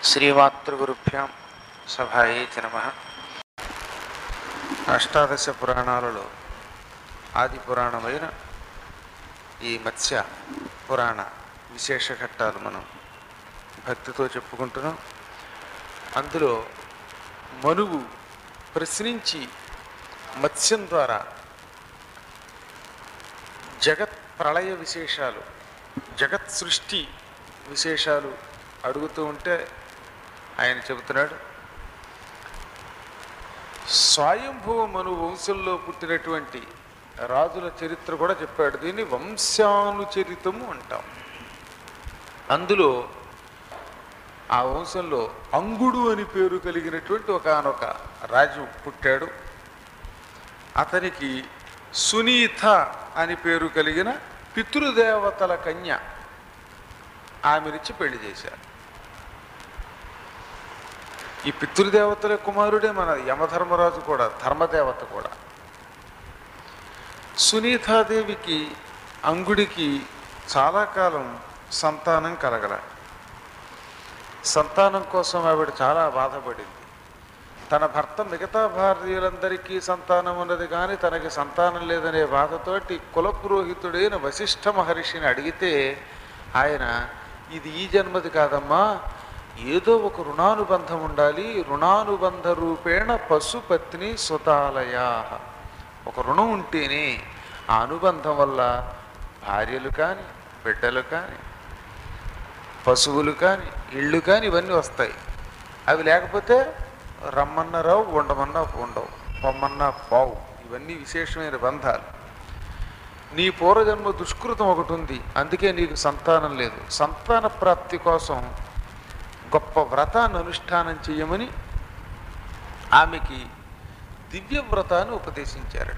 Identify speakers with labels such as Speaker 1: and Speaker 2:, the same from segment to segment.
Speaker 1: శ్రీమాతృగురుభ్యాం సభాయే నమ అష్టాదశ పురాణాలలో ఆది పురాణమైన ఈ మత్స్య పురాణ విశేష ఘట్టాలు మనం భక్తితో చెప్పుకుంటున్నాం అందులో మనువు ప్రశ్నించి మత్స్యం ద్వారా జగత్ ప్రళయ విశేషాలు జగత్ సృష్టి విశేషాలు అడుగుతూ ఉంటే ఆయన చెబుతున్నాడు స్వయంభువ మను వంశంలో పుట్టినటువంటి రాజుల చరిత్ర కూడా చెప్పాడు దీన్ని వంశానుచరితము అంటాం అందులో ఆ వంశంలో అంగుడు అని పేరు కలిగినటువంటి ఒకనొక రాజు పుట్టాడు అతనికి సునీత అని పేరు కలిగిన పితృదేవతల కన్య ఆమెనిచ్చి పెళ్లి చేశారు ఈ పితృదేవతల కుమారుడే మన యమధర్మరాజు కూడా ధర్మదేవత కూడా సునీతాదేవికి అంగుడికి చాలా కాలం సంతానం కలగల సంతానం కోసం ఆవిడ చాలా బాధపడింది తన భర్త మిగతా భార్యలందరికీ సంతానం ఉన్నది కానీ తనకి సంతానం లేదనే బాధతోటి కులపురోహితుడైన వశిష్ఠ మహర్షిని అడిగితే ఆయన ఇది ఈ జన్మది కాదమ్మా ఏదో ఒక రుణానుబంధం ఉండాలి రుణానుబంధ రూపేణ పశుపత్ని సుతాలయా ఒక రుణం ఉంటేనే ఆ అనుబంధం వల్ల భార్యలు కానీ బిడ్డలు కానీ పశువులు కానీ ఇళ్ళు కానీ ఇవన్నీ వస్తాయి అవి లేకపోతే రమ్మన్నా రావు ఉండమన్నా ఉండవు పొమ్మన్నా పావు ఇవన్నీ విశేషమైన బంధాలు నీ పూర్వజన్మ దుష్కృతం ఒకటి ఉంది అందుకే నీకు సంతానం లేదు సంతాన ప్రాప్తి కోసం గొప్ప వ్రతాన్ని అనుష్ఠానం చేయమని ఆమెకి దివ్య వ్రతాన్ని ఉపదేశించారట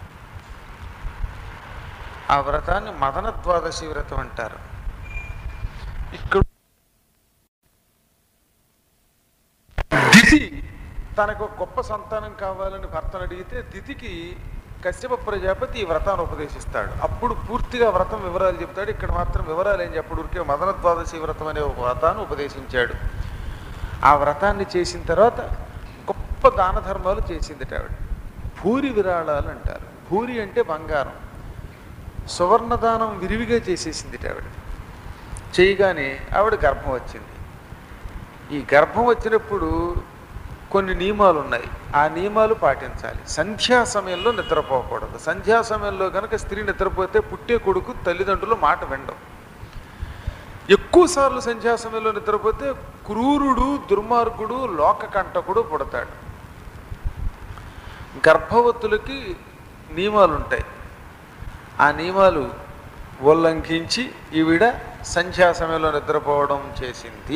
Speaker 1: ఆ వ్రతాన్ని మదన ద్వాదశి వ్రతం అంటారు ఇక్కడ దితి తనకు ఒక గొప్ప సంతానం కావాలని భర్తను అడిగితే దితికి కశ్యప ప్రజాపతి ఈ వ్రతాన్ని ఉపదేశిస్తాడు అప్పుడు పూర్తిగా వ్రతం వివరాలు చెప్తాడు ఇక్కడ మాత్రం వివరాలు ఏం చెప్పడు ఊరికే మదన ద్వాదశి వ్రతం అనే ఒక వ్రతాన్ని ఉపదేశించాడు ఆ వ్రతాన్ని చేసిన తర్వాత గొప్ప దాన ధర్మాలు చేసిందిట ఆవిడ భూరి విరాళాలు అంటారు భూరి అంటే బంగారం సువర్ణదానం విరివిగా చేసేసిందిట ఆవిడ చేయగానే ఆవిడ గర్భం వచ్చింది ఈ గర్భం వచ్చినప్పుడు కొన్ని నియమాలు ఉన్నాయి ఆ నియమాలు పాటించాలి సంధ్యా సమయంలో నిద్రపోకూడదు సంధ్యా సమయంలో కనుక స్త్రీ నిద్రపోతే పుట్టే కొడుకు తల్లిదండ్రులు మాట వినడం ఎక్కువ సార్లు సంధ్యా సమయంలో నిద్రపోతే క్రూరుడు దుర్మార్గుడు లోకకంటకుడు పుడతాడు గర్భవతులకి నియమాలు ఉంటాయి ఆ నియమాలు ఉల్లంఘించి ఈవిడ సంధ్యా సమయంలో నిద్రపోవడం చేసింది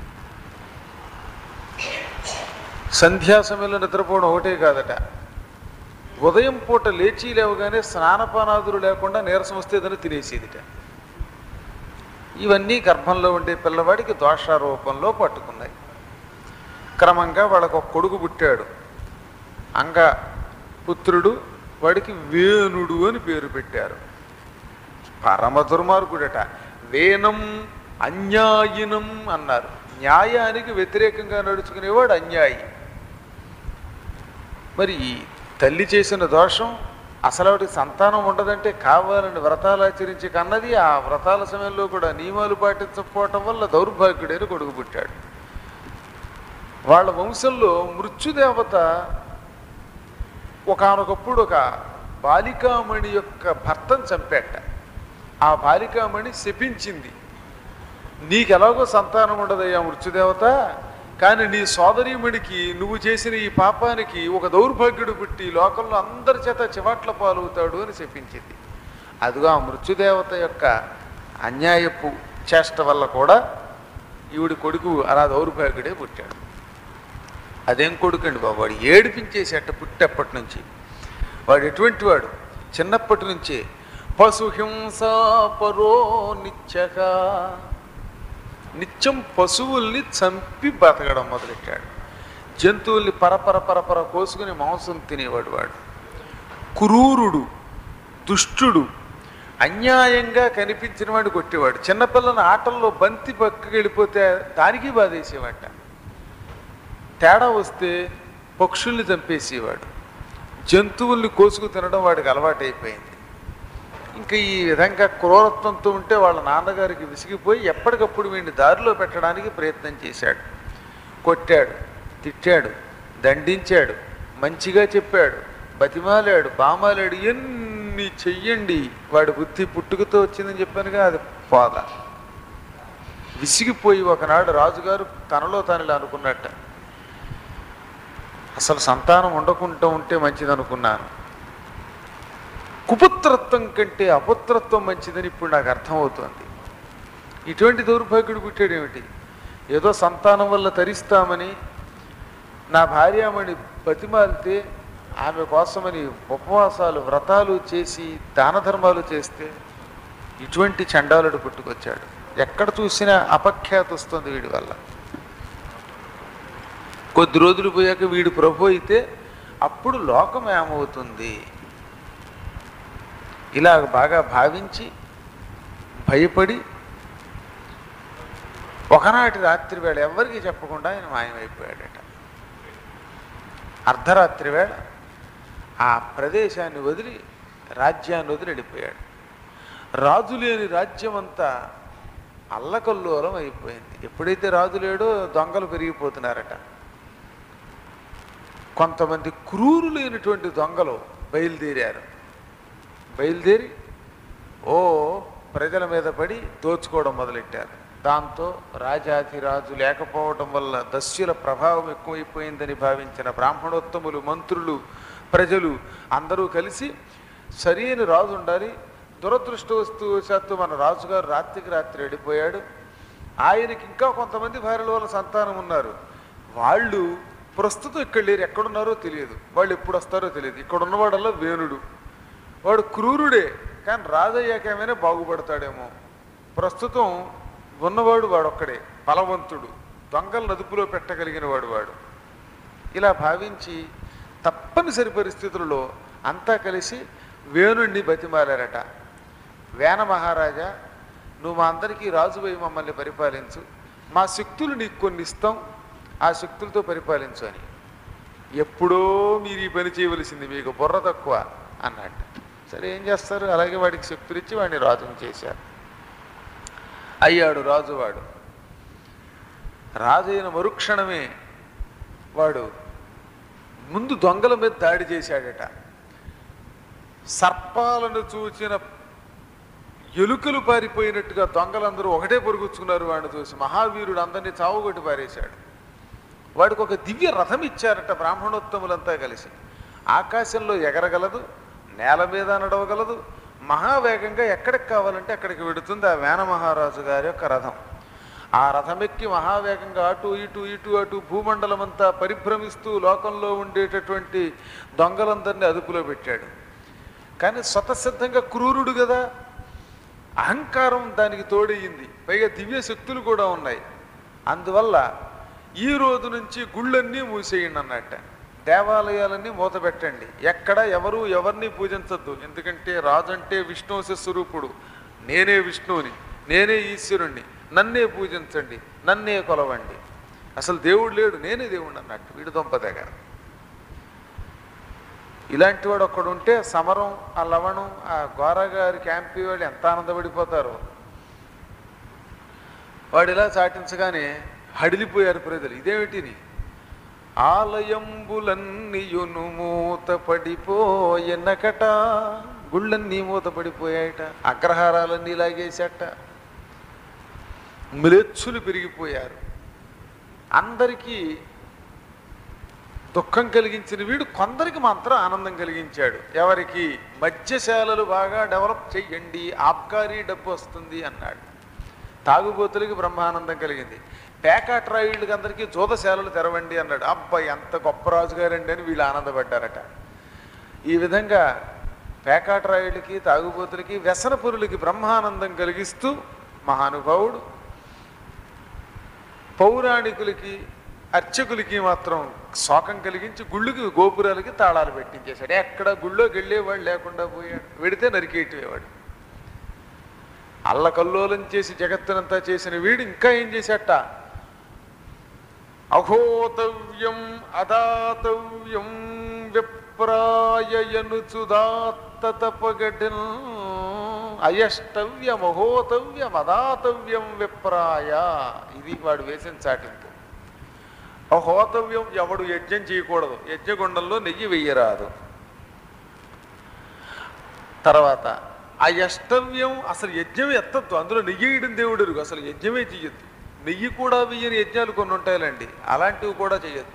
Speaker 1: సంధ్యా సమయంలో నిద్రపోవడం ఒకటే కాదట ఉదయం పూట లేచి లేవగానే స్నానపానాదులు లేకుండా నీరసం వస్తే ఏదైనా తినేసేదిట ఇవన్నీ గర్భంలో ఉండే పిల్లవాడికి దోషారూపంలో పట్టుకున్నాయి క్రమంగా వాళ్ళకు ఒక కొడుకు పుట్టాడు అంగ పుత్రుడు వాడికి వేణుడు అని పేరు పెట్టారు పరమ దుర్మార్గుడట వేనం అన్యాయినం అన్నారు న్యాయానికి వ్యతిరేకంగా నడుచుకునేవాడు అన్యాయి మరి ఈ తల్లి చేసిన దోషం అసలు ఆవిడకి సంతానం ఉండదంటే కావాలని వ్రతాలు ఆచరించి కన్నది ఆ వ్రతాల సమయంలో కూడా నియమాలు పాటించకపోవటం వల్ల దౌర్భాగ్యుడైన కొడుకు పుట్టాడు వాళ్ళ వంశంలో మృత్యుదేవత ఒకనొకప్పుడు ఒక బాలికామణి యొక్క భర్తను చంపేట ఆ బాలికామణి శపించింది నీకు ఎలాగో సంతానం ఉండదయ్యా మృత్యుదేవత కానీ నీ సోదరీమణికి నువ్వు చేసిన ఈ పాపానికి ఒక దౌర్భాగ్యుడు పుట్టి లోకంలో అందరి చేత చివాట్ల పాలవుతాడు అని చెప్పించింది అదిగో ఆ మృత్యుదేవత యొక్క అన్యాయపు చేష్ట వల్ల కూడా ఈవిడి కొడుకు అలా దౌర్భాగ్యుడే పుట్టాడు అదేం కొడుకండి బాబు వాడు ఏడిపించేసేట పుట్టేప్పటి నుంచి వాడు ఎటువంటి వాడు చిన్నప్పటి నుంచే పశుహింసా పరో నిత్యగా నిత్యం పశువుల్ని చంపి బతకడం మొదలెట్టాడు జంతువుల్ని పరపర పరపర కోసుకుని మాంసం తినేవాడు వాడు క్రూరుడు దుష్టుడు అన్యాయంగా కనిపించిన వాడిని కొట్టేవాడు చిన్నపిల్లల ఆటల్లో బంతి పక్కకి వెళ్ళిపోతే దానికి బాధేసేవాట తేడా వస్తే పక్షుల్ని చంపేసేవాడు జంతువుల్ని కోసుకు తినడం వాడికి అలవాటైపోయింది ఇంకా ఈ విధంగా క్రూరత్వంతో ఉంటే వాళ్ళ నాన్నగారికి విసిగిపోయి ఎప్పటికప్పుడు వీడిని దారిలో పెట్టడానికి ప్రయత్నం చేశాడు కొట్టాడు తిట్టాడు దండించాడు మంచిగా చెప్పాడు బతిమాలాడు బామాలాడు ఎన్ని చెయ్యండి వాడి బుద్ధి పుట్టుకతో వచ్చిందని చెప్పానుగా అది పోద విసిగిపోయి ఒకనాడు రాజుగారు తనలో తాను ఇలా అనుకున్నట్ట అసలు సంతానం ఉండకుండా ఉంటే మంచిది అనుకున్నాను కుపుత్రత్వం కంటే అపుత్రత్వం మంచిదని ఇప్పుడు నాకు అర్థమవుతోంది ఇటువంటి దౌర్భాగ్యుడు పుట్టాడు ఏమిటి ఏదో సంతానం వల్ల తరిస్తామని నా భార్యామణి బతిమాలితే ఆమె కోసమని ఉపవాసాలు వ్రతాలు చేసి దాన ధర్మాలు చేస్తే ఇటువంటి చండాలుడు పుట్టుకొచ్చాడు ఎక్కడ చూసినా అపఖ్యాతి వస్తుంది వీడి వల్ల కొద్ది రోజులు పోయాక వీడు ప్రభు అయితే అప్పుడు లోకం ఏమవుతుంది ఇలా బాగా భావించి భయపడి ఒకనాటి రాత్రి వేళ ఎవరికీ చెప్పకుండా ఆయన మాయమైపోయాడట అర్ధరాత్రి వేళ ఆ ప్రదేశాన్ని వదిలి రాజ్యాన్ని వదిలి వెళ్ళిపోయాడు రాజు లేని రాజ్యం అంతా అల్లకల్లోలం అయిపోయింది ఎప్పుడైతే రాజు లేడో దొంగలు పెరిగిపోతున్నారట కొంతమంది క్రూరులైనటువంటి దొంగలు బయలుదేరారు బయలుదేరి ఓ ప్రజల మీద పడి దోచుకోవడం మొదలెట్టారు దాంతో రాజాధిరాజు లేకపోవడం వల్ల దస్యుల ప్రభావం ఎక్కువైపోయిందని భావించిన బ్రాహ్మణోత్తములు మంత్రులు ప్రజలు అందరూ కలిసి సరైన రాజు ఉండాలి దురదృష్టవస్తువశాత్తు మన రాజుగారు రాత్రికి రాత్రి వెళ్ళిపోయాడు ఆయనకి ఇంకా కొంతమంది భార్యల వల్ల సంతానం ఉన్నారు వాళ్ళు ప్రస్తుతం ఇక్కడ లేరు ఎక్కడున్నారో తెలియదు వాళ్ళు ఎప్పుడు వస్తారో తెలియదు ఇక్కడ ఉన్నవాడల్లా వేణుడు వాడు క్రూరుడే కానీ రాజయ్యాక ఏమైనా బాగుపడతాడేమో ప్రస్తుతం ఉన్నవాడు వాడొక్కడే బలవంతుడు దొంగలు నదుపులో పెట్టగలిగిన వాడు వాడు ఇలా భావించి తప్పనిసరి పరిస్థితులలో అంతా కలిసి వేణుణ్ణి బతిమాలారట వేన మహారాజా నువ్వు మా అందరికీ రాజువై మమ్మల్ని పరిపాలించు మా శక్తులు నీకు కొన్ని ఇస్తాం ఆ శక్తులతో పరిపాలించు అని ఎప్పుడో మీరు ఈ పని చేయవలసింది మీకు బుర్ర తక్కువ అన్నట్టు సరే ఏం చేస్తారు అలాగే వాడికి శక్తులు ఇచ్చి వాడిని రాజుని చేశారు అయ్యాడు రాజువాడు రాజు అయిన మరుక్షణమే వాడు ముందు దొంగల మీద దాడి చేశాడట సర్పాలను చూచిన ఎలుకలు పారిపోయినట్టుగా దొంగలందరూ ఒకటే పొరుగుచ్చుకున్నారు వాడిని చూసి మహావీరుడు అందరినీ చావుగొట్టి పారేశాడు వాడికి ఒక దివ్య రథం ఇచ్చారట బ్రాహ్మణోత్తములంతా కలిసి ఆకాశంలో ఎగరగలదు నేల మీద నడవగలదు మహావేగంగా ఎక్కడికి కావాలంటే అక్కడికి వెడుతుంది ఆ వేన మహారాజు గారి యొక్క రథం ఆ రథమెక్కి మహావేగంగా అటు ఇటు ఇటు అటు భూమండలం అంతా పరిభ్రమిస్తూ లోకంలో ఉండేటటువంటి దొంగలందరినీ అదుపులో పెట్టాడు కానీ స్వతసిద్ధంగా క్రూరుడు కదా అహంకారం దానికి తోడయ్యింది పైగా దివ్య శక్తులు కూడా ఉన్నాయి అందువల్ల ఈ రోజు నుంచి గుళ్ళన్నీ మూసేయండి అన్నట్ట దేవాలయాలన్నీ మూత పెట్టండి ఎక్కడ ఎవరు ఎవరిని పూజించద్దు ఎందుకంటే రాజు అంటే విష్ణువు స్వరూపుడు నేనే విష్ణువుని నేనే ఈశ్వరుణ్ణి నన్నే పూజించండి నన్నే కొలవండి అసలు దేవుడు లేడు నేనే దేవుడు అన్నట్టు వీడు దొంపదగ ఇలాంటి వాడు ఒక్కడు ఉంటే సమరం ఆ లవణం ఆ గోరగారి క్యాంపీ వాళ్ళు ఎంత ఆనందపడిపోతారో వాడు ఇలా చాటించగానే హడిలిపోయారు ప్రజలు ఇదేమిటిని ఆలయంబులన్నీయును మూత పడిపోయెనకట గుళ్ళన్నీ మూత పడిపోయాయట అగ్రహారాలన్నీ లాగేశాట మ్లేచ్చులు పెరిగిపోయారు అందరికీ దుఃఖం కలిగించిన వీడు కొందరికి మాత్రం ఆనందం కలిగించాడు ఎవరికి మద్యశాలలు బాగా డెవలప్ చెయ్యండి ఆబ్కారీ డబ్బు వస్తుంది అన్నాడు తాగుబోతులకి బ్రహ్మానందం కలిగింది పేకాట్రాయుళ్ళకి అందరికీ జోదశాలలు తెరవండి అన్నాడు అబ్బాయి ఎంత గొప్ప రాజుగారండి అని వీళ్ళు ఆనందపడ్డారట ఈ విధంగా పేకాట్రాయుళ్ళకి తాగుబోతులకి వ్యసనపురులకి బ్రహ్మానందం కలిగిస్తూ మహానుభావుడు పౌరాణికులకి అర్చకులకి మాత్రం శోకం కలిగించి గుళ్ళకి గోపురాలకి తాళాలు పెట్టించేశాడు ఎక్కడ గుళ్ళోకి వెళ్ళేవాడు లేకుండా పోయాడు వెడితే నరికేటివేవాడు అల్లకల్లోలం చేసి జగత్తునంతా చేసిన వీడు ఇంకా ఏం చేశాట అహోతవ్యం అదాతవ్యం విప్రాయనుచుదాత్తపగటిన్ అయష్టవ్యం అహోతవ్యం అదాతవ్యం విప్రాయ ఇది వాడు వేసిన చాటింపు అహోతవ్యం ఎవడు యజ్ఞం చేయకూడదు యజ్ఞగుండంలో నెయ్యి వెయ్యరాదు తర్వాత ఆ యష్టవ్యం అసలు యజ్ఞం ఎత్తద్దు అందులో నెయ్యి వేయడం దేవుడు ఎరుగు. అసలు యజ్ఞమే చెయ్యొద్దు నెయ్యి కూడా వెయ్యని యజ్ఞాలు కొన్ని ఉంటాయిలండి అలాంటివి కూడా చెయ్యొద్దు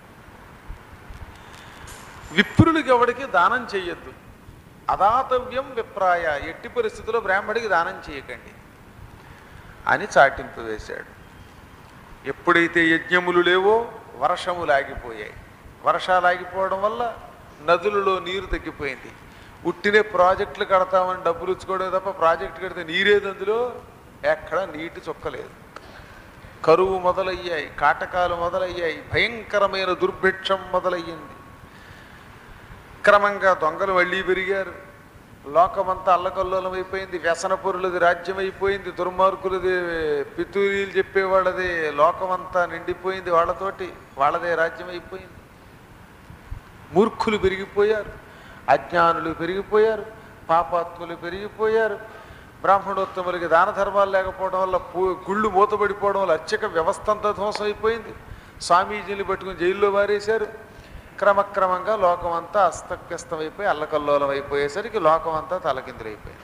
Speaker 1: విప్రులకి ఎవడికి దానం చెయ్యొద్దు అదాతవ్యం విప్రాయ ఎట్టి పరిస్థితుల్లో బ్రాహ్మడికి దానం చేయకండి అని చాటింపు వేశాడు ఎప్పుడైతే యజ్ఞములు లేవో వర్షములు ఆగిపోయాయి వర్షాలు ఆగిపోవడం వల్ల నదులలో నీరు తగ్గిపోయింది ఉట్టినే ప్రాజెక్టులు కడతామని డబ్బులు ఇచ్చుకోవడం తప్ప ప్రాజెక్టు కడితే నీరేది అందులో ఎక్కడ నీటి చుక్కలేదు కరువు మొదలయ్యాయి కాటకాలు మొదలయ్యాయి భయంకరమైన దుర్భిక్షం మొదలయ్యింది క్రమంగా దొంగలు మళ్ళీ పెరిగారు లోకమంతా అల్లకల్లోలం అయిపోయింది వ్యసన పొరులది రాజ్యం అయిపోయింది దుర్మార్గులది పితూరీలు చెప్పేవాళ్ళది లోకమంతా నిండిపోయింది వాళ్ళతోటి వాళ్ళదే రాజ్యం అయిపోయింది మూర్ఖులు పెరిగిపోయారు అజ్ఞానులు పెరిగిపోయారు పాపాత్ములు పెరిగిపోయారు బ్రాహ్మణోత్తములకి దాన ధర్మాలు లేకపోవడం వల్ల పూ- గుళ్ళు మూతపడిపోవడం వల్ల అర్చక వ్యవస్థ అంతా ధ్వంసం అయిపోయింది స్వామీజీని పట్టుకుని జైల్లో వారేశారు క్రమక్రమంగా లోకం అంతా అస్తవ్యస్తం అయిపోయి అల్లకల్లోలం అయిపోయేసరికి లోకం అంతా తలకిందులైపోయింది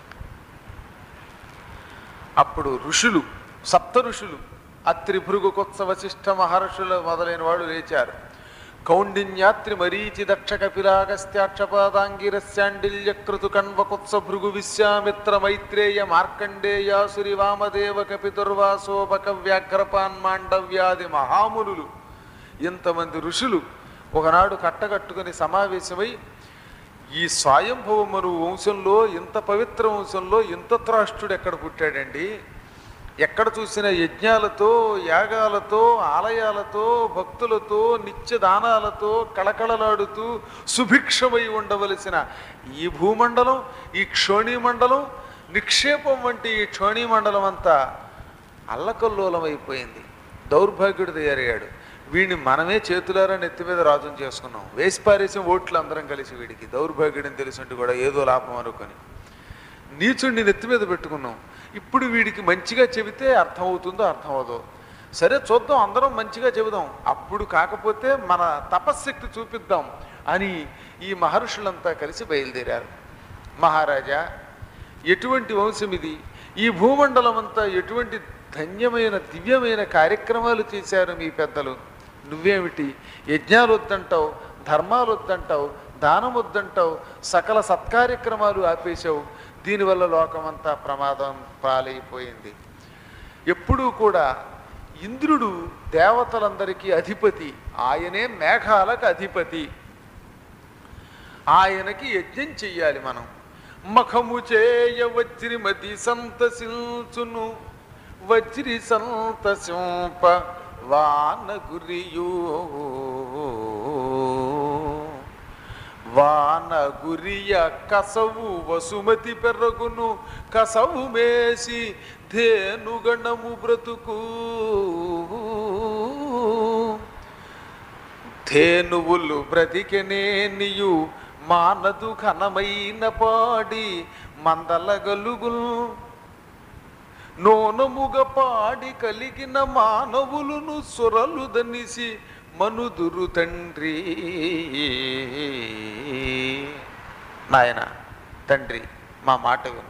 Speaker 1: అప్పుడు ఋషులు సప్త ఋషులు అత్రి భృగు కొత్స వశిష్ఠ మహర్షులు మొదలైన వాళ్ళు లేచారు కౌండిన్యాత్రి మరీచి దక్ష కపిలాగస్త్యాక్షపాదాంగిరస్యాండిల్య కృతు కణ్వకుత్స భృగు విశ్వామిత్ర మైత్రేయ మార్కండేయాసురి వామదేవ కపితుర్వాసోపక వ్యాఘ్రపాన్ మాండవ్యాది మహామునులు ఇంతమంది ఋషులు ఒకనాడు కట్టకట్టుకుని సమావేశమై ఈ స్వయంభవమను వంశంలో ఇంత పవిత్ర వంశంలో ఇంత త్రాష్టుడు ఎక్కడ పుట్టాడండి ఎక్కడ చూసిన యజ్ఞాలతో యాగాలతో ఆలయాలతో భక్తులతో నిత్య దానాలతో కళకళలాడుతూ సుభిక్షమై ఉండవలసిన ఈ భూమండలం ఈ క్షోణీమండలం నిక్షేపం వంటి ఈ క్షోణీమండలం అంతా అల్లకల్లోలమైపోయింది దౌర్భాగ్యుడు తయారయ్యాడు వీడిని మనమే చేతులారా నెత్తి మీద రాజుని చేసుకున్నాం వేసి పారేసిన ఓట్లు అందరం కలిసి వీడికి దౌర్భాగ్యుడిని తెలిసింటూ కూడా ఏదో లాభం అనుకొని నీచుడిని నెత్తి మీద పెట్టుకున్నాం ఇప్పుడు వీడికి మంచిగా చెబితే అర్థమవుతుందో అర్థమవుదో సరే చూద్దాం అందరం మంచిగా చెబుదాం అప్పుడు కాకపోతే మన తపశ్శక్తి చూపిద్దాం అని ఈ మహర్షులంతా కలిసి బయలుదేరారు మహారాజా ఎటువంటి వంశం ఇది ఈ భూమండలం అంతా ఎటువంటి ధన్యమైన దివ్యమైన కార్యక్రమాలు చేశారు మీ పెద్దలు నువ్వేమిటి యజ్ఞాలు వద్దంటావు ధర్మాలు వద్దంటావు దానం వద్దంటావు సకల సత్కార్యక్రమాలు ఆపేశావు దీనివల్ల లోకమంతా ప్రమాదం పాలైపోయింది ఎప్పుడూ కూడా ఇంద్రుడు దేవతలందరికీ అధిపతి ఆయనే మేఘాలకు అధిపతి ఆయనకి యజ్ఞం చెయ్యాలి మనం మఖము చేయ వజ్రిమతి సంతసించును వజ్రి సంతసింప వాన గురియు వాన గురియ కసవు వసుమతి పెరగును కసవు మేసి ధేనుగణము బ్రతుకు ధేనువులు బ్రతికెనే నీయు మానదు ఘనమైన పాడి మందలగలుగుల్ నోనముగ పాడి కలిగిన మానవులను సొరలు దనిసి మనుదురు తండ్రి నాయన తండ్రి మా మాట విను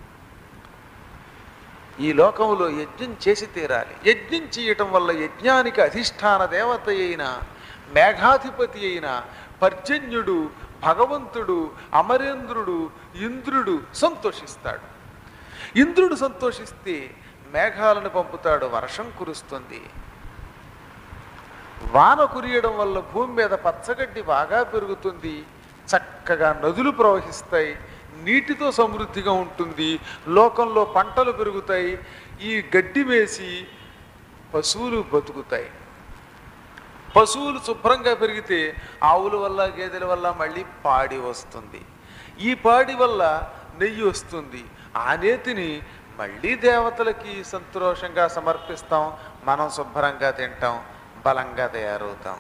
Speaker 1: ఈ లోకములో యజ్ఞం చేసి తీరాలి యజ్ఞం చేయటం వల్ల యజ్ఞానికి అధిష్టాన దేవత అయిన మేఘాధిపతి అయిన పర్జన్యుడు భగవంతుడు అమరేంద్రుడు ఇంద్రుడు సంతోషిస్తాడు ఇంద్రుడు సంతోషిస్తే మేఘాలను పంపుతాడు వర్షం కురుస్తుంది వాన కురియడం వల్ల భూమి మీద పచ్చగడ్డి బాగా పెరుగుతుంది చక్కగా నదులు ప్రవహిస్తాయి నీటితో సమృద్ధిగా ఉంటుంది లోకంలో పంటలు పెరుగుతాయి ఈ గడ్డి వేసి పశువులు బతుకుతాయి పశువులు శుభ్రంగా పెరిగితే ఆవుల వల్ల గేదెల వల్ల మళ్ళీ పాడి వస్తుంది ఈ పాడి వల్ల నెయ్యి వస్తుంది ఆ నేతిని మళ్ళీ దేవతలకి సంతోషంగా సమర్పిస్తాం మనం శుభ్రంగా తింటాం బలంగా తయారవుతాం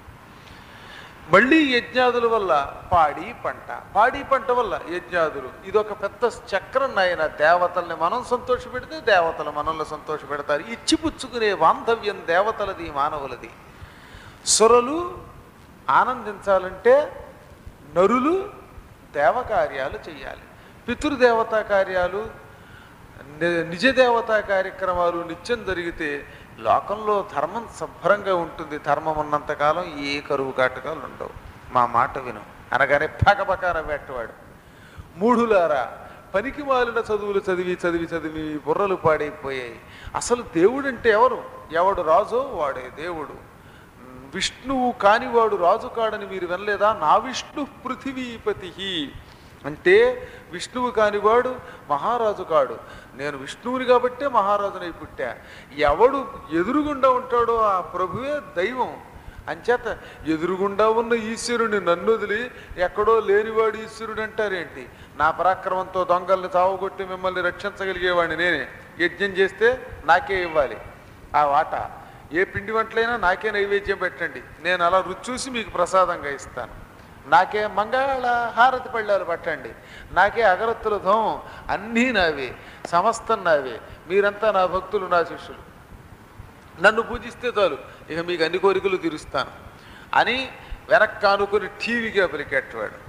Speaker 1: మళ్ళీ యజ్ఞాదుల వల్ల పాడి పంట పాడి పంట వల్ల యజ్ఞాదులు ఇదొక పెద్ద చక్రం నాయన దేవతల్ని మనం సంతోషపెడితే దేవతలు మనల్ని సంతోషపెడతారు ఇచ్చిపుచ్చుకునే బాంధవ్యం దేవతలది మానవులది సురలు ఆనందించాలంటే నరులు దేవకార్యాలు చేయాలి పితృదేవతా కార్యాలు ని- నిజ దేవతా కార్యక్రమాలు నిత్యం జరిగితే లోకంలో ధర్మం శుభ్రంగా ఉంటుంది ధర్మం ఉన్నంతకాలం ఏ కరువు కాటకాలు ఉండవు మా మాట విను అనగానే పకపకాన పెట్టవాడు మూఢులారా పనికి మాలిన చదువులు చదివి చదివి చదివి బుర్రలు పాడైపోయాయి అసలు దేవుడంటే ఎవరు ఎవడు రాజో వాడే దేవుడు విష్ణువు కానివాడు రాజు కాడని మీరు వినలేదా నా విష్ణు పృథివీపతి అంటే విష్ణువు కానివాడు మహారాజు కాడు నేను విష్ణువుని కాబట్టే మహారాజునై పుట్టా ఎవడు ఎదురుగుండా ఉంటాడో ఆ ప్రభువే దైవం అంచేత ఎదురుగుండా ఉన్న ఈశ్వరుని నన్ను వదిలి ఎక్కడో లేనివాడు ఈశ్వరుడు అంటారేంటి నా పరాక్రమంతో దొంగల్ని చావగొట్టి మిమ్మల్ని రక్షించగలిగేవాడిని నేనే యజ్ఞం చేస్తే నాకే ఇవ్వాలి ఆ వాట ఏ పిండి వంటలైనా నాకే నైవేద్యం పెట్టండి నేను అలా రుచి చూసి మీకు ప్రసాదంగా ఇస్తాను నాకే మంగళ హారతి పళ్ళాలు పట్టండి నాకే అగరత్తుల ధోమం అన్నీ నావే సమస్తం నావే మీరంతా నా భక్తులు నా శిష్యులు నన్ను పూజిస్తే చాలు ఇక మీకు అన్ని కోరికలు తీరుస్తాను అని వెనక్కి ఆనుకుని టీవీగా పలికెట్టవాడు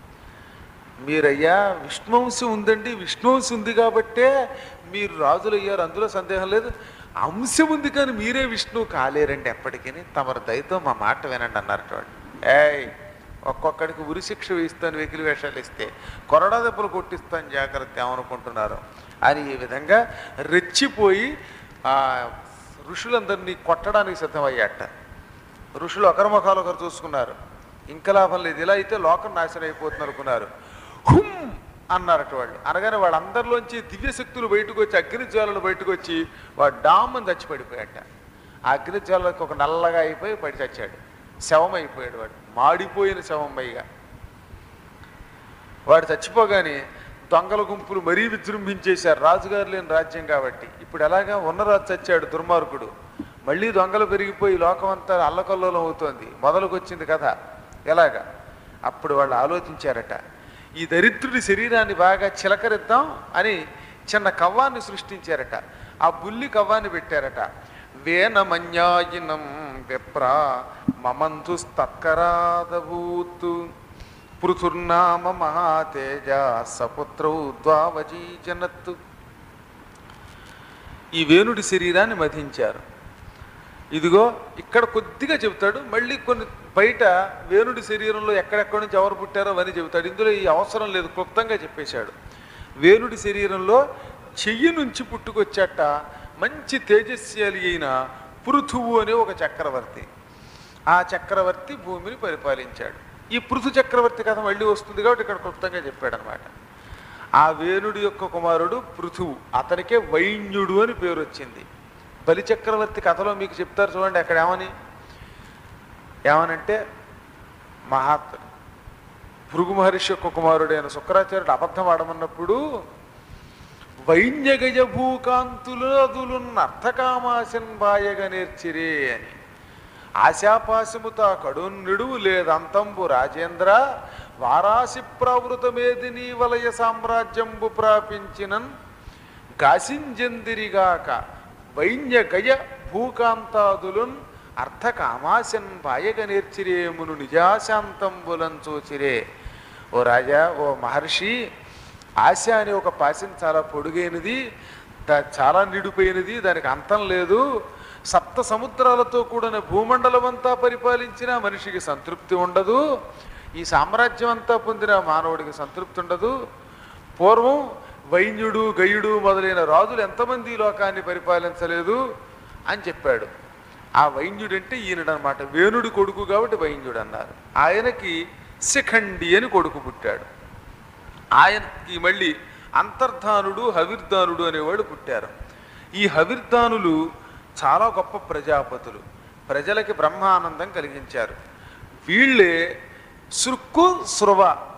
Speaker 1: మీరయ్యా విష్ణువంశం ఉందండి విష్ణువంశం ఉంది కాబట్టే మీరు రాజులు అయ్యారు అందులో సందేహం లేదు అంశం ఉంది కానీ మీరే విష్ణువు కాలేరండి ఎప్పటికీ తమరు దయతో మా మాట వినండి అన్నారట వాడు ఏయ్ ఒక్కొక్కడికి ఉరిశిక్ష వేయిస్తాను వెకిలి వేషాలు ఇస్తే కొరడా దెబ్బలు కొట్టిస్తాను జాగ్రత్త ఏమనుకుంటున్నారు అని ఈ విధంగా రెచ్చిపోయి ఆ ఋషులందరినీ కొట్టడానికి సిద్ధమయ్యాట ఋషులు ఒకరి ఒకరు చూసుకున్నారు ఇంకా లాభం లేదు ఇలా అయితే లోకం నాశనం అయిపోతుంది అనుకున్నారు హుమ్ అన్నారట వాళ్ళు అనగానే వాళ్ళందరిలోంచి దివ్యశక్తులు బయటకు వచ్చి అగ్ని జ్వాలలు బయటకు వచ్చి వాడు డామ్ అని చచ్చి పడిపోయాట ఆ అగ్ని జ్వాలలకు ఒక నల్లగా అయిపోయి పడి చచ్చాడు శవం అయిపోయాడు వాడు మాడిపోయిన శవం పైగా వాడు చచ్చిపోగానే దొంగల గుంపులు మరీ విజృంభించేశారు రాజుగారు లేని రాజ్యం కాబట్టి ఇప్పుడు ఎలాగా ఉన్నరాజు చచ్చాడు దుర్మార్గుడు మళ్ళీ దొంగలు పెరిగిపోయి లోకం అంతా అల్లకల్లోలం అవుతోంది మొదలుకొచ్చింది కథ ఎలాగా అప్పుడు వాళ్ళు ఆలోచించారట ఈ దరిద్రుడి శరీరాన్ని బాగా చిలకరిద్దాం అని చిన్న కవ్వాన్ని సృష్టించారట ఆ బుల్లి కవ్వాన్ని పెట్టారట వేనమన్యాయినం విప్ర మమంతు తత్కరాదభూతు పృథుర్నామ మహాతేజ సపుత్రౌ ద్వావజీజనత్తు ఈ వేణుడి శరీరాన్ని మధించారు ఇదిగో ఇక్కడ కొద్దిగా చెబుతాడు మళ్ళీ కొన్ని బయట వేణుడి శరీరంలో ఎక్కడెక్కడి నుంచి ఎవరు పుట్టారో అని చెబుతాడు ఇందులో ఈ అవసరం లేదు క్లుప్తంగా చెప్పేశాడు వేణుడి శరీరంలో చెయ్యి నుంచి పుట్టుకొచ్చట మంచి తేజస్శాలి అయిన పృథువు అనే ఒక చక్రవర్తి ఆ చక్రవర్తి భూమిని పరిపాలించాడు ఈ పృథు చక్రవర్తి కథ మళ్ళీ వస్తుంది కాబట్టి ఇక్కడ క్లుప్తంగా చెప్పాడు అనమాట ఆ వేణుడి యొక్క కుమారుడు పృథువు అతనికే వైన్యుడు అని పేరు వచ్చింది బలి చక్రవర్తి కథలో మీకు చెప్తారు చూడండి అక్కడ ఏమని ఏమనంటే మహాత్ భృగు మహర్షి యొక్క కుమారుడైన శుక్రాచార్యుడు అబద్ధం ఆడమన్నప్పుడు వైన్యగజ భూకాంతులదులున్న అర్థకామాశన్ బాయగ నేర్చిరే అని ఆశాపాశముత కడున్నిడువు లేదంతంబు రాజేంద్ర వారాసి ప్రవృతమేదిని వలయ సామ్రాజ్యంబు ప్రాపించినన్ గాసింజందిరిగాక వైన్య గయ భూకాంతాదులున్ అర్థకామాశన్ బాయగ నేర్చిరేమును నిజాశాంతంబులం చూచిరే ఓ రాజా ఓ మహర్షి ఆశ అనే ఒక పాశం చాలా పొడుగైనది దా- చాలా నిడిపోయినది దానికి అంతం లేదు సప్త సముద్రాలతో కూడిన భూమండలం అంతా పరిపాలించిన మనిషికి సంతృప్తి ఉండదు ఈ సామ్రాజ్యం అంతా పొందిన మానవుడికి సంతృప్తి ఉండదు పూర్వం వైన్యుడు గయుడు మొదలైన రాజులు ఎంతమంది ఈ లోకాన్ని పరిపాలించలేదు అని చెప్పాడు ఆ వైన్యుడు అంటే ఈయనడనమాట వేణుడి కొడుకు కాబట్టి వైన్యుడు అన్నారు ఆయనకి శిఖండి అని కొడుకు పుట్టాడు ఆయనకి మళ్ళీ అంతర్ధానుడు హవిర్ధానుడు అనేవాడు పుట్టారు ఈ హవిర్ధానులు చాలా గొప్ప ప్రజాపతులు ప్రజలకి బ్రహ్మానందం కలిగించారు వీళ్ళే సృక్కు శృవ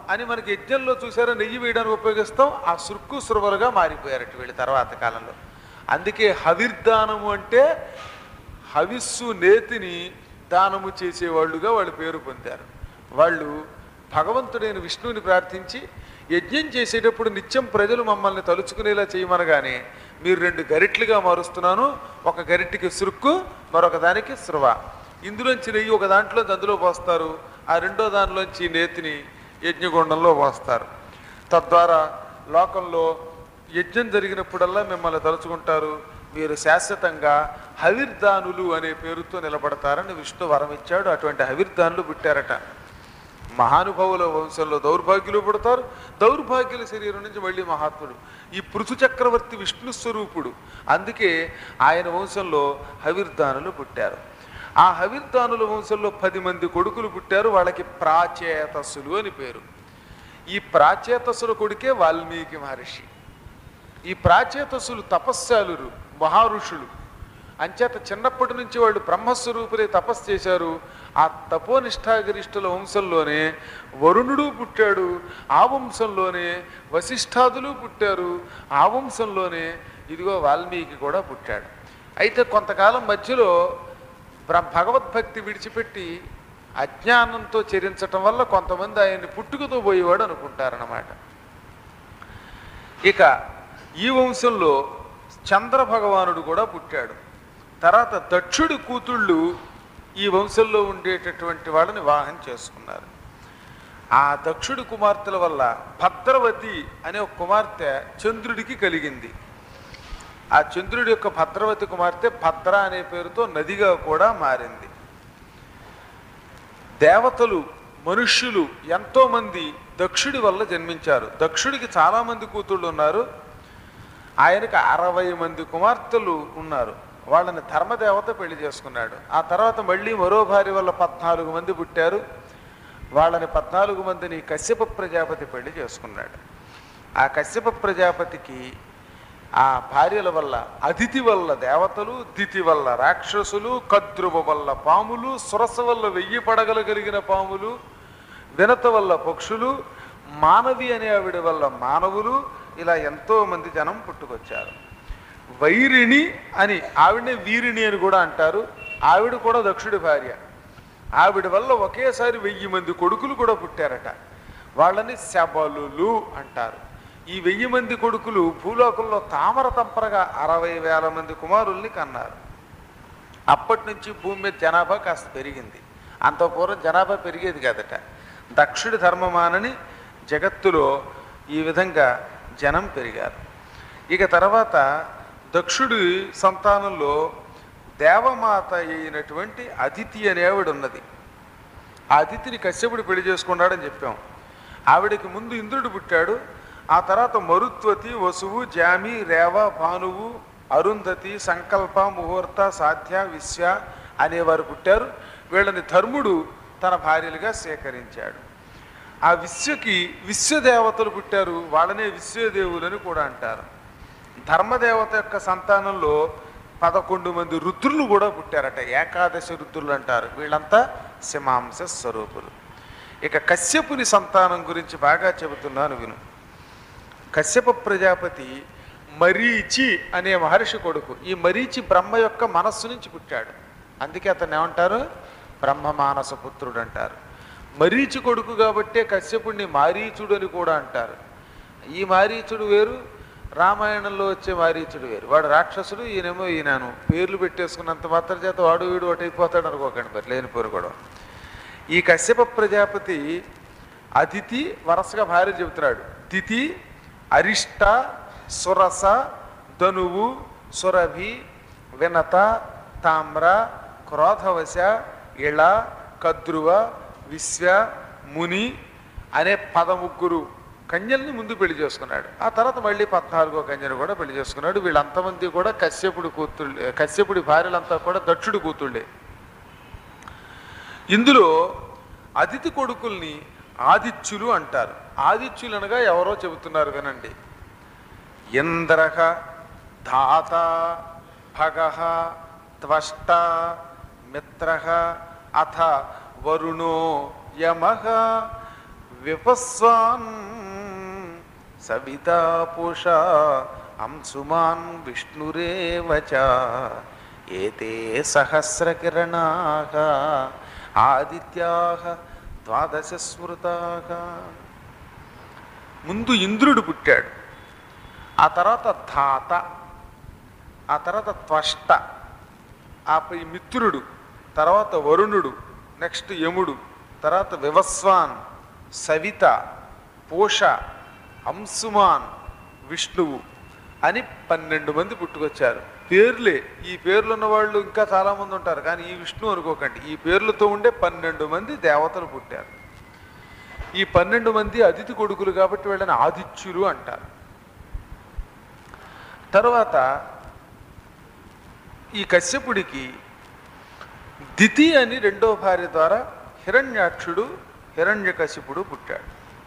Speaker 1: అని మనకి యజ్ఞంలో చూసారా నెయ్యి వేయడానికి ఉపయోగిస్తాం ఆ సురుక్కు సురవలుగా మారిపోయారట వీళ్ళు తర్వాత కాలంలో అందుకే హవిర్దానము అంటే హవిస్సు నేతిని దానము చేసేవాళ్ళుగా వాళ్ళు పేరు పొందారు వాళ్ళు భగవంతుడైన విష్ణువుని ప్రార్థించి యజ్ఞం చేసేటప్పుడు నిత్యం ప్రజలు మమ్మల్ని తలుచుకునేలా చేయమనగానే మీరు రెండు గరిట్లుగా మారుస్తున్నాను ఒక గరిటికి సురుక్కు మరొక దానికి శృవ ఇందులోంచి నెయ్యి ఒక దాంట్లో అందులో పోస్తారు ఆ రెండో దానిలోంచి నేతిని యజ్ఞగుండంలో పోస్తారు తద్వారా లోకంలో యజ్ఞం జరిగినప్పుడల్లా మిమ్మల్ని తలుచుకుంటారు మీరు శాశ్వతంగా హవిర్దానులు అనే పేరుతో నిలబడతారని విష్ణు వరం ఇచ్చాడు అటువంటి హవిర్దానులు పుట్టారట మహానుభావుల వంశంలో దౌర్భాగ్యులు పుడతారు దౌర్భాగ్యుల శరీరం నుంచి మళ్ళీ మహాత్ముడు ఈ పృథు చక్రవర్తి విష్ణు స్వరూపుడు అందుకే ఆయన వంశంలో హవిర్దానులు పుట్టారు ఆ హవిర్దానుల వంశంలో పది మంది కొడుకులు పుట్టారు వాళ్ళకి ప్రాచేతస్సులు అని పేరు ఈ ప్రాచేతస్సుల కొడుకే వాల్మీకి మహర్షి ఈ ప్రాచేతసులు తపస్శాలురు మహారుషులు అంచేత చిన్నప్పటి నుంచి వాళ్ళు బ్రహ్మస్వరూపులే తపస్సు చేశారు ఆ తపోనిష్టాగరిష్ఠుల వంశంలోనే వరుణుడు పుట్టాడు ఆ వంశంలోనే వశిష్ఠాదులు పుట్టారు ఆ వంశంలోనే ఇదిగో వాల్మీకి కూడా పుట్టాడు అయితే కొంతకాలం మధ్యలో బ్ర- భగవద్భక్తి విడిచిపెట్టి అజ్ఞానంతో చరించటం వల్ల కొంతమంది ఆయన్ని పుట్టుకతో పోయేవాడు అనుకుంటారన్నమాట ఇక ఈ వంశంలో చంద్ర భగవానుడు కూడా పుట్టాడు తర్వాత దక్షుడి కూతుళ్ళు ఈ వంశంలో ఉండేటటువంటి వాళ్ళని వివాహం చేసుకున్నారు ఆ దక్షుడి కుమార్తెల వల్ల భద్రవతి అనే ఒక కుమార్తె చంద్రుడికి కలిగింది ఆ చంద్రుడి యొక్క భద్రవతి కుమార్తె భద్ర అనే పేరుతో నదిగా కూడా మారింది దేవతలు మనుష్యులు ఎంతో మంది దక్షుడి వల్ల జన్మించారు దక్షుడికి చాలా మంది కూతుళ్ళు ఉన్నారు ఆయనకు అరవై మంది కుమార్తెలు ఉన్నారు వాళ్ళని ధర్మదేవత పెళ్లి చేసుకున్నాడు ఆ తర్వాత మళ్ళీ మరో భార్య వల్ల పద్నాలుగు మంది పుట్టారు వాళ్ళని పద్నాలుగు మందిని కశ్యప ప్రజాపతి పెళ్లి చేసుకున్నాడు ఆ కశ్యప ప్రజాపతికి ఆ భార్యల వల్ల అదితి వల్ల దేవతలు దితి వల్ల రాక్షసులు కద్రువ వల్ల పాములు సురస వల్ల వెయ్యి పడగలు కలిగిన పాములు వినత వల్ల పక్షులు మానవి అనే ఆవిడ వల్ల మానవులు ఇలా ఎంతో మంది జనం పుట్టుకొచ్చారు వైరిణి అని ఆవిడనే వీరిణి అని కూడా అంటారు ఆవిడ కూడా దక్షుడి భార్య ఆవిడ వల్ల ఒకేసారి వెయ్యి మంది కొడుకులు కూడా పుట్టారట వాళ్ళని శబలులు అంటారు ఈ వెయ్యి మంది కొడుకులు భూలోకంలో తామర తంపరగా అరవై వేల మంది కుమారుల్ని కన్నారు అప్పటి నుంచి భూమి మీద జనాభా కాస్త పెరిగింది అంత పూర్వం జనాభా పెరిగేది కాదట దక్షుడి ధర్మమానని జగత్తులో ఈ విధంగా జనం పెరిగారు ఇక తర్వాత దక్షుడి సంతానంలో దేవమాత అయినటువంటి అదితి అనే ఆవిడ ఉన్నది ఆ అదితిని కశ్యపుడు పెళ్లి చేసుకున్నాడని చెప్పాం ఆవిడకి ముందు ఇంద్రుడు పుట్టాడు ఆ తర్వాత మరుత్వతి వసువు జామి రేవ భానువు అరుంధతి సంకల్ప ముహూర్త సాధ్య విశ్వ అనేవారు పుట్టారు వీళ్ళని ధర్ముడు తన భార్యలుగా స్వీకరించాడు ఆ విశ్వకి విశ్వదేవతలు పుట్టారు వాళ్ళనే విశ్వదేవులని కూడా అంటారు ధర్మదేవత యొక్క సంతానంలో పదకొండు మంది రుద్రులు కూడా పుట్టారట ఏకాదశి రుద్రులు అంటారు వీళ్ళంతా సింహాంశ స్వరూపులు ఇక కశ్యపుని సంతానం గురించి బాగా చెబుతున్నాను విను కశ్యప ప్రజాపతి మరీచి అనే మహర్షి కొడుకు ఈ మరీచి బ్రహ్మ యొక్క మనస్సు నుంచి పుట్టాడు అందుకే అతను ఏమంటారు బ్రహ్మ మానస పుత్రుడు అంటారు మరీచి కొడుకు కాబట్టే కశ్యపుడిని మారీచుడు అని కూడా అంటారు ఈ మారీచుడు వేరు రామాయణంలో వచ్చే మారీచుడు వేరు వాడు రాక్షసుడు ఈయనేమో ఈయనను పేర్లు పెట్టేసుకున్నంత మాత్రం చేత వాడు వీడు ఒకటి అయిపోతాడు అనుకోకండి మరి లేని పేరు కూడా ఈ కశ్యప ప్రజాపతి అతిథి వరసగా భార్య చెబుతున్నాడు తిథి అరిష్ట సురస ధనువు సురభి వినత తామ్ర క్రోధవశ ఇళ కద్రువ విశ్వ ముని అనే పదముగ్గురు కన్యల్ని ముందు పెళ్లి చేసుకున్నాడు ఆ తర్వాత మళ్ళీ పద్నాలుగో కన్యను కూడా పెళ్లి చేసుకున్నాడు వీళ్ళంతమంది కూడా కశ్యపుడి కూతుళ్ళే కశ్యపుడి భార్యలంతా కూడా దక్షుడి కూతుళ్ళే ఇందులో అతిథి కొడుకుల్ని ఆదిత్యులు అంటారు ఆదిత్యులు అనగా ఎవరో చెబుతున్నారు వినండి ఇంద్రహ ధాత భగ త్వష్ట మిత్ర అథ వరుణో యమ విపస్వాన్ సవితా పూషా అంశుమాన్ విష్ణురేవచ ఏతే సహస్రకిరణా ఆదిత్యా ద్వాదశ స్మృతా ముందు ఇంద్రుడు పుట్టాడు ఆ తర్వాత ధాత ఆ తర్వాత త్వష్ట ఆపై మిత్రుడు తర్వాత వరుణుడు నెక్స్ట్ యముడు తర్వాత వివస్వాన్ సవిత పోష అంశుమాన్ విష్ణువు అని పన్నెండు మంది పుట్టుకొచ్చారు పేర్లే ఈ పేర్లు ఉన్న వాళ్ళు ఇంకా చాలామంది ఉంటారు కానీ ఈ విష్ణు అనుకోకండి ఈ పేర్లతో ఉండే పన్నెండు మంది దేవతలు పుట్టారు ఈ పన్నెండు మంది అతిథి కొడుకులు కాబట్టి వీళ్ళని ఆదిత్యులు అంటారు తర్వాత ఈ కశ్యపుడికి దితి అని రెండో భార్య ద్వారా హిరణ్యాక్షుడు హిరణ్యకశిపుడు పుట్టాడు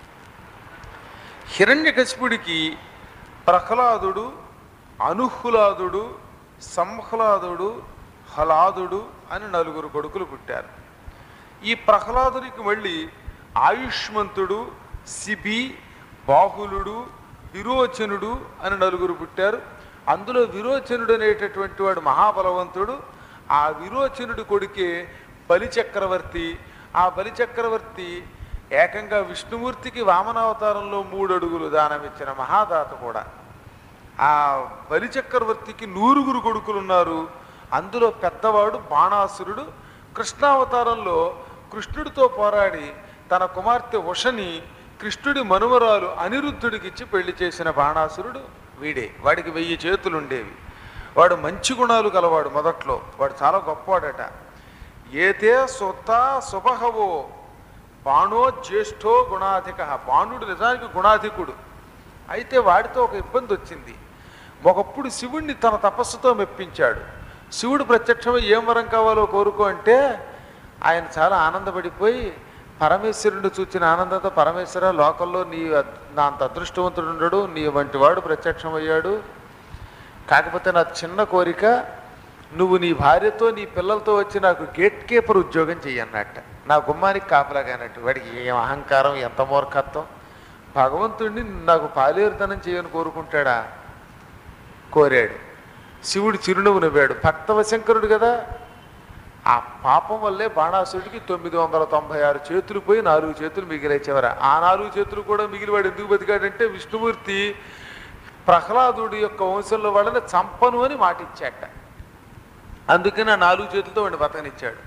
Speaker 1: హిరణ్యకశిపుడికి ప్రహ్లాదుడు అనుహ్లాదుడు సంహ్లాదుడు హలాదుడు అని నలుగురు కొడుకులు పుట్టారు ఈ ప్రహ్లాదునికి మళ్ళీ ఆయుష్మంతుడు శిబి బాహులుడు విరోచనుడు అని నలుగురు పుట్టారు అందులో విరోచనుడు అనేటటువంటి వాడు మహాబలవంతుడు ఆ విరోచనుడి కొడుకే బలిచక్రవర్తి ఆ బలిచక్రవర్తి ఏకంగా విష్ణుమూర్తికి వామనావతారంలో మూడు అడుగులు దానమిచ్చిన మహాదాత కూడా ఆ బలిచక్రవర్తికి నూరుగురు కొడుకులు ఉన్నారు అందులో పెద్దవాడు బాణాసురుడు కృష్ణావతారంలో కృష్ణుడితో పోరాడి తన కుమార్తె ఉషని కృష్ణుడి మనుమరాలు అనిరుద్ధుడికిచ్చి పెళ్లి చేసిన బాణాసురుడు వీడే వాడికి వెయ్యి చేతులు ఉండేవి వాడు మంచి గుణాలు గలవాడు మొదట్లో వాడు చాలా గొప్పవాడట ఏతే సొత్త సుబహవో బాణో జ్యేష్ఠో గుణాధిక బాణుడు నిజానికి గుణాధికుడు అయితే వాడితో ఒక ఇబ్బంది వచ్చింది ఒకప్పుడు శివుణ్ణి తన తపస్సుతో మెప్పించాడు శివుడు ప్రత్యక్షమై ఏం వరం కావాలో కోరుకో అంటే ఆయన చాలా ఆనందపడిపోయి పరమేశ్వరుని చూచిన ఆనందంతో పరమేశ్వర లోకంలో నీ అద్- నా అంత అదృష్టవంతుడు ఉండడు నీ వంటి వాడు ప్రత్యక్షమయ్యాడు కాకపోతే నా చిన్న కోరిక నువ్వు నీ భార్యతో నీ పిల్లలతో వచ్చి నాకు గేట్ కీపర్ ఉద్యోగం చెయ్యన్నట్ట నా గుమ్మానికి కాపలాగానట్టు వాడికి ఏం అహంకారం ఎంత మూర్ఖత్వం భగవంతుడిని నాకు పాలేరుతనం చేయని కోరుకుంటాడా కోరాడు శివుడు చిరునవ్వు నవ్వాడు భక్తవశంకరుడు కదా ఆ పాపం వల్లే బాణాసుడికి తొమ్మిది వందల తొంభై ఆరు చేతులు పోయి నాలుగు చేతులు మిగిలే చివర ఆ నాలుగు చేతులు కూడా మిగిలివాడు ఎందుకు బతికాడంటే విష్ణుమూర్తి ప్రహ్లాదుడి యొక్క వంశంలో వాళ్ళని చంపను అని మాట ఇచ్చాట అందుకని ఆ నాలుగు చేతులతో వాడిని బతకనిచ్చాడు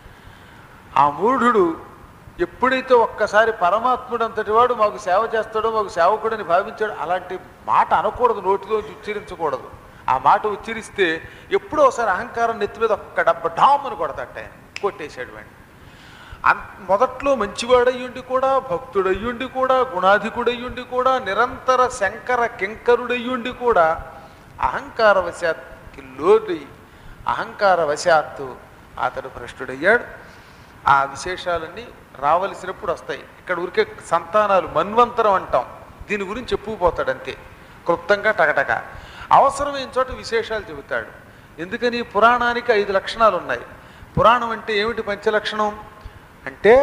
Speaker 1: ఆ మూఢుడు ఎప్పుడైతే ఒక్కసారి పరమాత్ముడు అంతటి వాడు మాకు సేవ చేస్తాడో మాకు సేవకుడని భావించాడు అలాంటి మాట అనకూడదు నోటిలో ఉచ్చరించకూడదు ఆ మాట ఉచ్చరిస్తే ఎప్పుడో ఒకసారి అహంకారం నెత్తి మీద ఒక్క డబ్బ డామని కొడతట ఆయన కొట్టేశాడు వాడిని అన్- మొదట్లో మంచివాడయ్యుండి కూడా భక్తుడయ్యుండి కూడా గుణాధికుడయ్యుండి కూడా నిరంతర శంకర కింకరుడయ్యుండి కూడా అహంకార వశాత్కి లోడి అహంకార వశాత్తు అతడు భ్రష్టుడయ్యాడు ఆ విశేషాలన్నీ రావలసినప్పుడు వస్తాయి ఇక్కడ ఊరికే సంతానాలు మన్వంతరం అంటాం దీని గురించి చెప్పుకుపోతాడు అంతే క్లుప్తంగా టకటక అవసరమైన చోట విశేషాలు చెబుతాడు ఎందుకని పురాణానికి ఐదు లక్షణాలు ఉన్నాయి పురాణం అంటే ఏమిటి పంచలక్షణం అంటే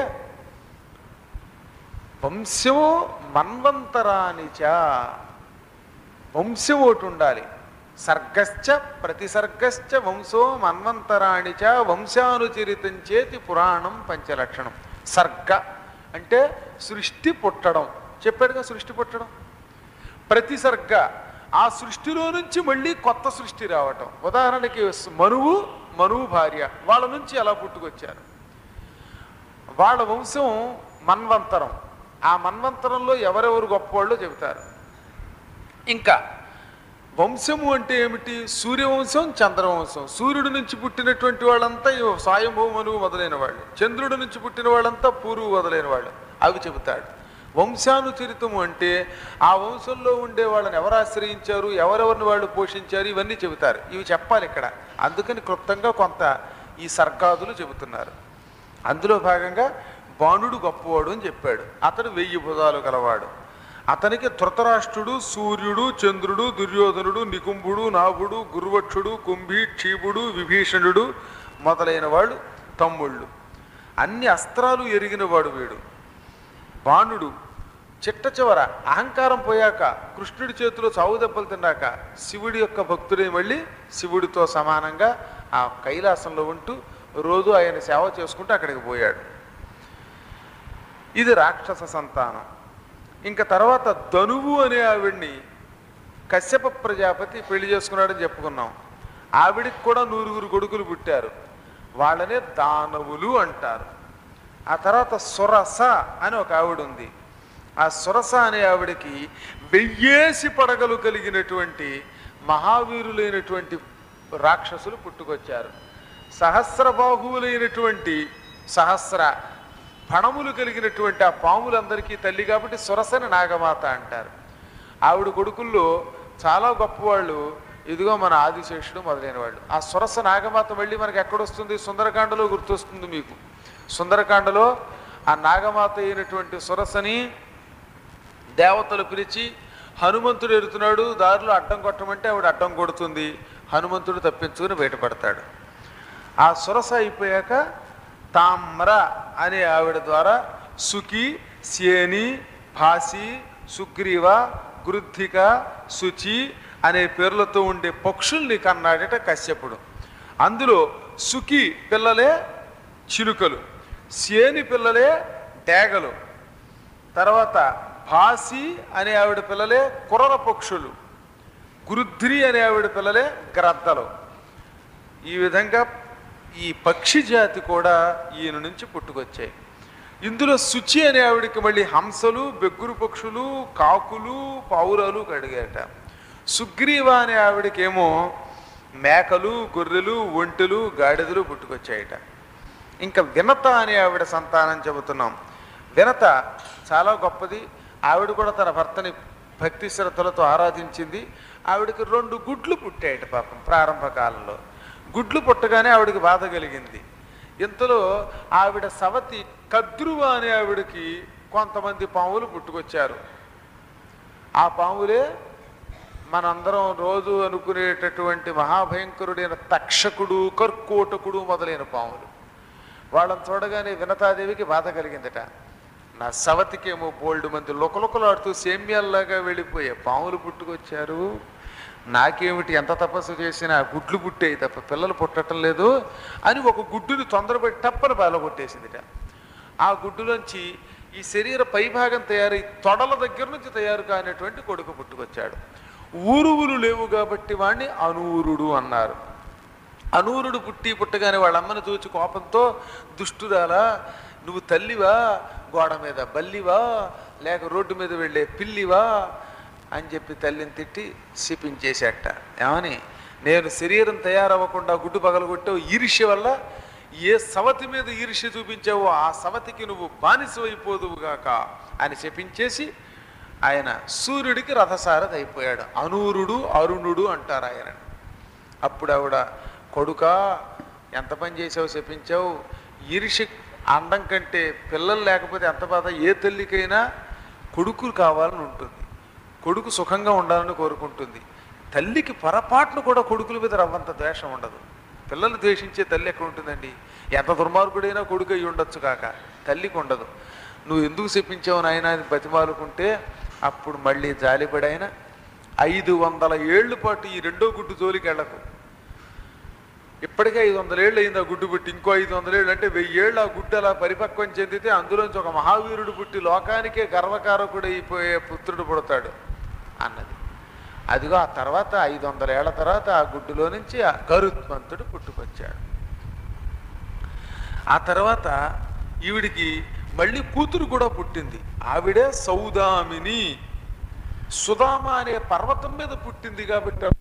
Speaker 1: వంశము మన్వంతరానిచ వంశం ఒకటి ఉండాలి సర్గశ్చ ప్రతిసర్గశ్చ వంశో మన్వంతరాణి చ వంశానుచరితం చేతి పురాణం పంచలక్షణం సర్గ అంటే సృష్టి పుట్టడం చెప్పాడుగా సృష్టి పుట్టడం ప్రతిసర్గ ఆ సృష్టిలో నుంచి మళ్ళీ కొత్త సృష్టి రావటం ఉదాహరణకి మనువు మనువు భార్య వాళ్ళ నుంచి ఎలా పుట్టుకొచ్చారు వాళ్ళ వంశం మన్వంతరం ఆ మన్వంతరంలో ఎవరెవరు గొప్పవాళ్ళో చెబుతారు ఇంకా వంశము అంటే ఏమిటి సూర్యవంశం చంద్రవంశం సూర్యుడి నుంచి పుట్టినటువంటి వాళ్ళంతా ఈ స్వయంభూమనువు మొదలైన వాళ్ళు చంద్రుడి నుంచి పుట్టిన వాళ్ళంతా పూర్వు మొదలైన వాళ్ళు అవి చెబుతాడు వంశానుచరితము అంటే ఆ వంశంలో ఉండే వాళ్ళని ఎవరు ఆశ్రయించారు ఎవరెవరిని వాళ్ళు పోషించారు ఇవన్నీ చెబుతారు ఇవి చెప్పాలి ఇక్కడ అందుకని క్లుప్తంగా కొంత ఈ సర్గాదులు చెబుతున్నారు అందులో భాగంగా బాణుడు గొప్పవాడు అని చెప్పాడు అతడు వెయ్యి భుజాలు గలవాడు అతనికి ధృతరాష్ట్రుడు సూర్యుడు చంద్రుడు దుర్యోధనుడు నికుంభుడు నాభుడు గురువక్షుడు కుంభి క్షీపుడు విభీషణుడు మొదలైన వాళ్ళు తమ్ముళ్ళు అన్ని అస్త్రాలు ఎరిగిన వాడు వీడు బాణుడు చిట్ట చివర అహంకారం పోయాక కృష్ణుడి చేతిలో చావు దెబ్బలు తిన్నాక శివుడి యొక్క భక్తుడే మళ్ళీ శివుడితో సమానంగా ఆ కైలాసంలో ఉంటూ రోజు ఆయన సేవ చేసుకుంటూ అక్కడికి పోయాడు ఇది రాక్షస సంతానం ఇంకా తర్వాత ధనువు అనే ఆవిడ్ని కశ్యప ప్రజాపతి పెళ్లి చేసుకున్నాడని చెప్పుకున్నాం ఆవిడికి కూడా నూరుగురు కొడుకులు పుట్టారు వాళ్ళనే దానవులు అంటారు ఆ తర్వాత సురస అని ఒక ఆవిడ ఉంది ఆ సురస అనే ఆవిడకి వెయ్యేసి పడగలు కలిగినటువంటి మహావీరులైనటువంటి రాక్షసులు పుట్టుకొచ్చారు సహస్రబాహువులైనటువంటి సహస్ర ఫణములు కలిగినటువంటి ఆ పాములందరికీ తల్లి కాబట్టి సురసని నాగమాత అంటారు ఆవిడ కొడుకుల్లో చాలా గొప్పవాళ్ళు ఇదిగో మన ఆదిశేషుడు మొదలైన వాళ్ళు ఆ సురస నాగమాత మళ్ళీ మనకి ఎక్కడొస్తుంది సుందరకాండలో గుర్తొస్తుంది మీకు సుందరకాండలో ఆ నాగమాత అయినటువంటి సురసని దేవతలు పిలిచి హనుమంతుడు ఎడుతున్నాడు దారిలో అడ్డం కొట్టమంటే ఆవిడ అడ్డం కొడుతుంది హనుమంతుడు తప్పించుకుని బయటపడతాడు ఆ సురస అయిపోయాక తామ్ర అనే ఆవిడ ద్వారా సుఖి సేని భాసి సుగ్రీవ గృద్ధిక శుచి అనే పేర్లతో ఉండే పక్షుల్ని కన్నాడట కశ్యపుడు అందులో సుఖి పిల్లలే చిలుకలు సేని పిల్లలే డేగలు తర్వాత భాసి అనే ఆవిడ పిల్లలే కుర్ర పక్షులు గురుద్రి అనే ఆవిడ పిల్లలే గ్రద్దలు ఈ విధంగా ఈ పక్షి జాతి కూడా ఈయన నుంచి పుట్టుకొచ్చాయి ఇందులో శుచి అనే ఆవిడకి మళ్ళీ హంసలు బెగ్గురు పక్షులు కాకులు పావురాలు కడిగాట సుగ్రీవ అనే ఆవిడకేమో మేకలు గొర్రెలు ఒంటెలు గాడిదలు పుట్టుకొచ్చాయట ఇంకా వినత అనే ఆవిడ సంతానం చెబుతున్నాం వినత చాలా గొప్పది ఆవిడ కూడా తన భర్తని భక్తి శ్రద్ధలతో ఆరాధించింది ఆవిడకి రెండు గుడ్లు పుట్టాయట పాపం ప్రారంభ కాలంలో గుడ్లు పుట్టగానే ఆవిడకి బాధ కలిగింది ఇంతలో ఆవిడ సవతి కద్రువ అనే ఆవిడకి కొంతమంది పాములు పుట్టుకొచ్చారు ఆ పాములే మనందరం రోజు అనుకునేటటువంటి మహాభయంకరుడైన తక్షకుడు కర్కోటకుడు మొదలైన పాములు వాళ్ళని చూడగానే వినతాదేవికి బాధ కలిగిందట నా సవతికేమో బోల్డ్ మంది లుకలుకలాడుతూ సేమ్యాల్లాగా వెళ్ళిపోయే పాములు పుట్టుకొచ్చారు నాకేమిటి ఎంత తపస్సు చేసినా గుడ్లు పుట్టాయి తప్ప పిల్లలు పుట్టడం లేదు అని ఒక గుడ్డుని తొందరపడి టప్పని బాలగొట్టేసిందిట ఆ గుడ్డులోంచి ఈ శరీర పైభాగం తయారై తొడల దగ్గర నుంచి తయారు కానిటువంటి కొడుకు పుట్టుకొచ్చాడు ఊరువులు లేవు కాబట్టి వాణ్ణి అనూరుడు అన్నారు అనూరుడు పుట్టి పుట్టగానే వాళ్ళ అమ్మని చూచి కోపంతో దుష్టురాలా నువ్వు తల్లివా గోడ మీద బల్లివా లేక రోడ్డు మీద వెళ్ళే పిల్లివా అని చెప్పి తల్లిని తిట్టి శిపించేసేట ఏమని నేను శరీరం తయారవ్వకుండా గుడ్డు పగలగొట్టావు ఈర్ష్య వల్ల ఏ సవతి మీద ఈర్ష్య చూపించావో ఆ సవతికి నువ్వు బానిసమైపోదువుగాక అని శపించేసి ఆయన సూర్యుడికి రథసారథి అయిపోయాడు అనూరుడు అరుణుడు అంటారు ఆయన అప్పుడు ఆవిడ కొడుకా ఎంత పని చేసావు చెప్పించావు ఈర్షి అండం కంటే పిల్లలు లేకపోతే ఎంత బాధ ఏ తల్లికైనా కొడుకు కావాలని ఉంటుంది కొడుకు సుఖంగా ఉండాలని కోరుకుంటుంది తల్లికి పొరపాటును కూడా కొడుకుల మీద రవ్వంత ద్వేషం ఉండదు పిల్లలు ద్వేషించే తల్లి ఎక్కడ ఉంటుందండి ఎంత దుర్మార్గుడైనా కొడుకు అయి ఉండొచ్చు కాక తల్లికి ఉండదు నువ్వు ఎందుకు చెప్పించావు నాయన అని బతిమాలుకుంటే అప్పుడు మళ్ళీ జాలిపడి ఆయన ఐదు వందల ఏళ్ళు పాటు ఈ రెండో గుడ్డు జోలికి వెళ్ళకు ఇప్పటికే ఐదు వందల ఏళ్ళు అయింది ఆ గుడ్డు పుట్టి ఇంకో ఐదు వందల ఏళ్ళు అంటే వెయ్యి ఏళ్ళు ఆ గుడ్డు అలా పరిపక్వం చెందితే అందులోంచి ఒక మహావీరుడు పుట్టి లోకానికే గర్వకారకుడు అయిపోయే పుత్రుడు పుడతాడు అన్నది అదిగో ఆ తర్వాత ఐదు వందల ఏళ్ల తర్వాత ఆ గుడ్డులో నుంచి ఆ గరుత్మంతుడు పుట్టుకొచ్చాడు ఆ తర్వాత ఈవిడికి మళ్ళీ కూతురు కూడా పుట్టింది ఆవిడే సౌదామిని సుధామ అనే పర్వతం మీద పుట్టింది కాబట్టి